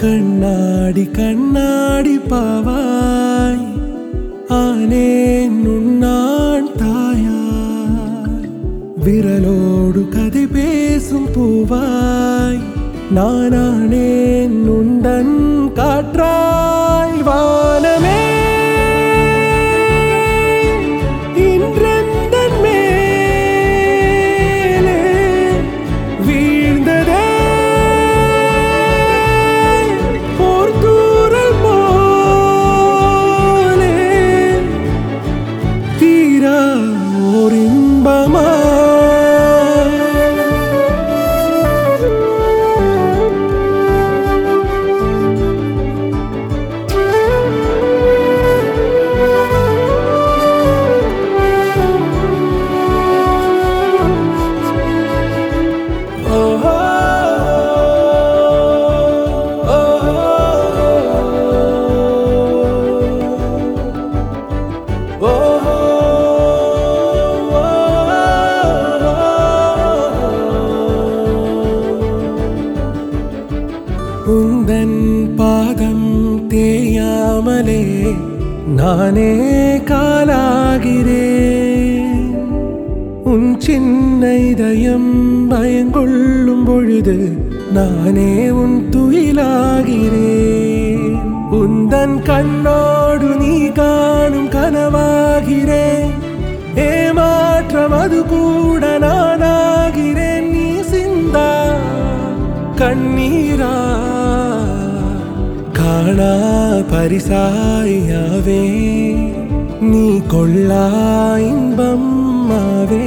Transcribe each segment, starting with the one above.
கண்ணாடி கண்ணாடி பாவாய் ஆனேன் உன்னான் தாயாய் விரலோடு கதை பேசும் பூவாய் நானானேன் உந்தன் காற்றாய் வானமே இன்றெந்தன் மேலே வீழ்ந்ததே போர் தூறல் போலே தீரா ஓர் இன்பமா ஓஹோ உந்தன் பாதம் தேயாமலே நானே காலாகிறேன் உன் சின்ன இதயம் பயங்கொள்ளும் பொழுது நானே உன் துயிலாகிறேன் உந்தன் கண்ணோடு நீ காணும் கனவாகிறேன் ஏமாற்றம் அது கூட நானாகிறேன் நீ சிந்தா கண்ணீரா காணா பரிசாயாவே நீ கொள்ளா இன்பம் ஆவே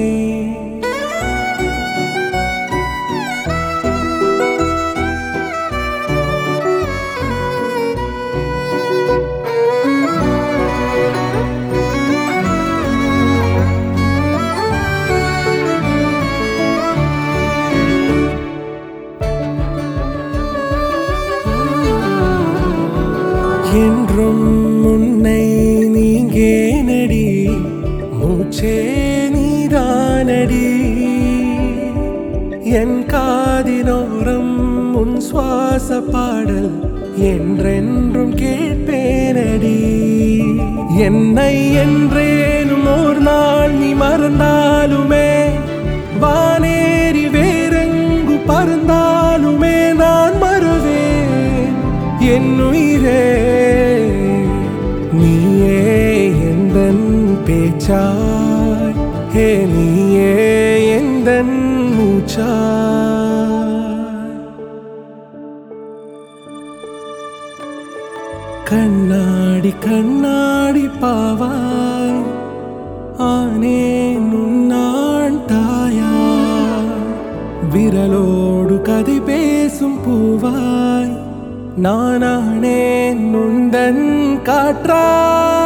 என்றும் உன்னை நீங்கே நடி மூச்சே நீதானடி என் காதினோரம் உன் சுவாச பாடல் என்றென்றும் கேட்பேனடி என்னை என்றேனும் ஒரு நாள் நீ மறந்தாலுமே வானேறி வேறெங்கு பறந்தாலுமே நான் மறுவேன் என் உயிரே நீயே எந்தன் பேச்சாய் ஹே நீயே எந்தன் மூச்சாய் கண்ணாடி கண்ணாடி பாவாய் ஆனேன் உன்னான் தாயாய் விரலோடு கதை பேசும் பூவாய் நானானேன் உந்தன் காற்றாய்